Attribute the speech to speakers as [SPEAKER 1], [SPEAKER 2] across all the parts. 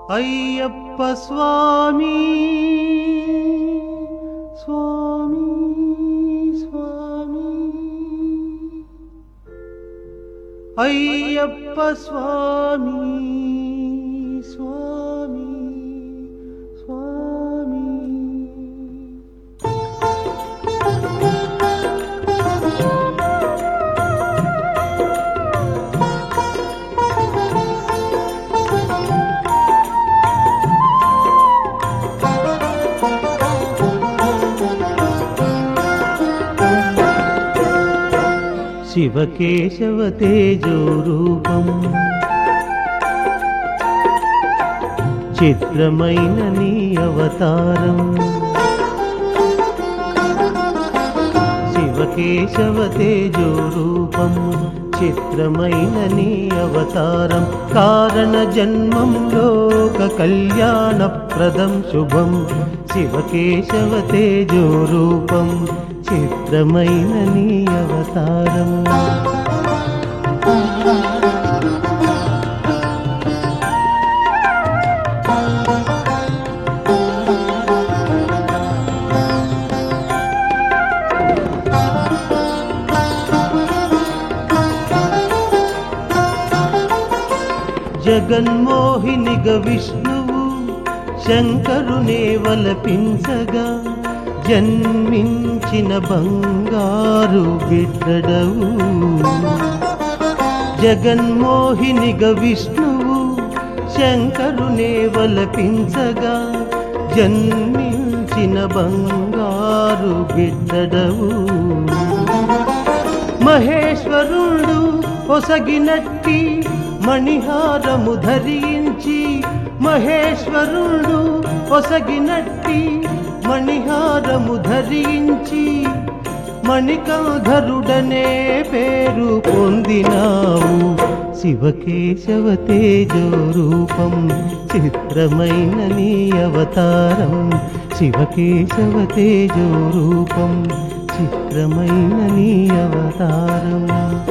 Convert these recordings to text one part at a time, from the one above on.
[SPEAKER 1] అయ్యప్ప స్వామి స్వామి స్వామి అయ్యప్ప స్వామి స్వామి స్వామి శివకేశవ తేజో రూపం చిత్రమైన నీ అవతారం శివకేశవ తేజో రూపం చిత్రమైన నీ అవతారం కారణ జన్మం లోక కళ్యాణ ప్రదం శుభం శివకేశవ తేజో రూపం చిత్రమైన నీ అవతారం జగన్మోహినిగ విష్ణువు శంకరునే వలపించగా జన్మించిన బంగారు బిడ్డడవు జగన్మోహినిగ విష్ణువు శంకరునే వలపించగా జన్మించిన బంగారు బిడ్డడవు మహేశ్వరుడు ఒసగినట్టి మణిహారము ధరించి మహేశ్వరుడు ఒసగినట్టి మణిహారము ధరించి మణికంధరుడనే పేరు పొందినావు శివకేశవ తేజో రూపం చిత్రమైన నీ అవతారం శివకేశవ తేజో రూపం చిత్రమైన నీ అవతారం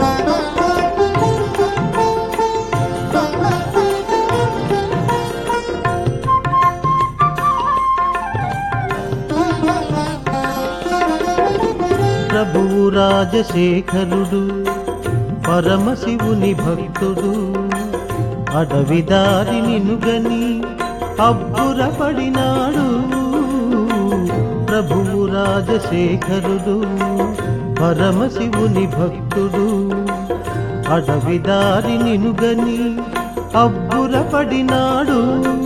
[SPEAKER 1] ప్రభువు రాజశేఖరుడు పరమశివుని భక్తుడు అడవి దారిని నుగని అబ్బురపడినాడు ప్రభువు రాజశేఖరుడు పరమశివుని భక్తుడు అడవి దారిని నుగని అబ్బురపడినాడు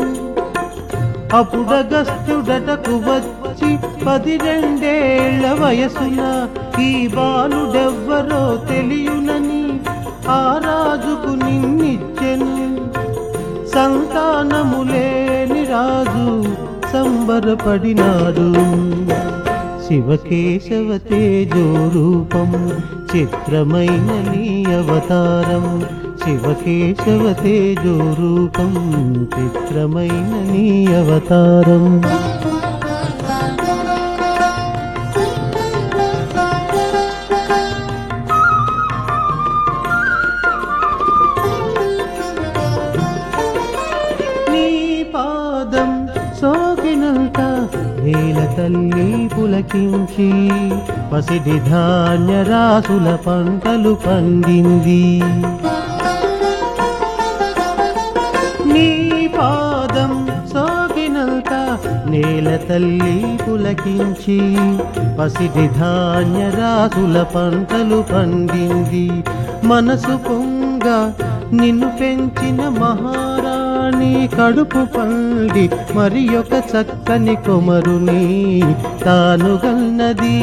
[SPEAKER 1] అప్పుడగస్త్యుడటకు వచ్చి పదిరెండేళ్ల వయసున ఈ బాలుడెవ్వరో తెలియునని ఆ రాజుకు నిన్నిచ్చెను సంతానము లేని రాజు సంబరపడినాడు శివకేశవ తేజో రూపం చిత్రమైన నీ అవతారం శివకేశవ తేజో రూపం చిత్రమైన నీ అవతారం నీ పాదం సోకినంత నేల తల్లి పులకించి పసిడి ధాన్య రాసుల పంటలు పండింది నీ పాదం సోకినంత నేల తల్లి పులకించి పసిడి ధాన్య రాసుల పంటలు పండింది మనసు పొంగ నిన్ను పెంచిన మహారాణి కడుపు పండి మరి ఒక చక్కని కొమరుని తానుగన్నది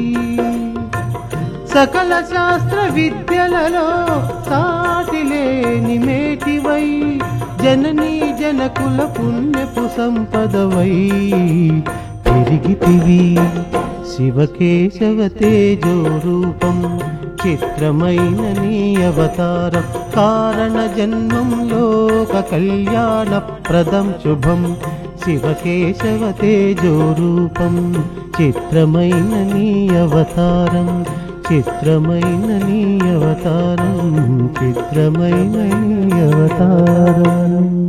[SPEAKER 1] సకల శాస్త్ర విద్యలలో సాటి లేని మేటివై జననీ జనకుల పుణ్యపు సంపదవై పెరిగితివి శివకేశవ తేజో రూపం చిత్రమైన నీ అవతారం కారణ జన్మం లోక కళ్యాణ ప్రదం శుభం శివకేశవ తేజో రూపం చిత్రమైన నీ అవతారం చిత్రమైన నీ అవతారం చిత్రమైన నీ అవతారం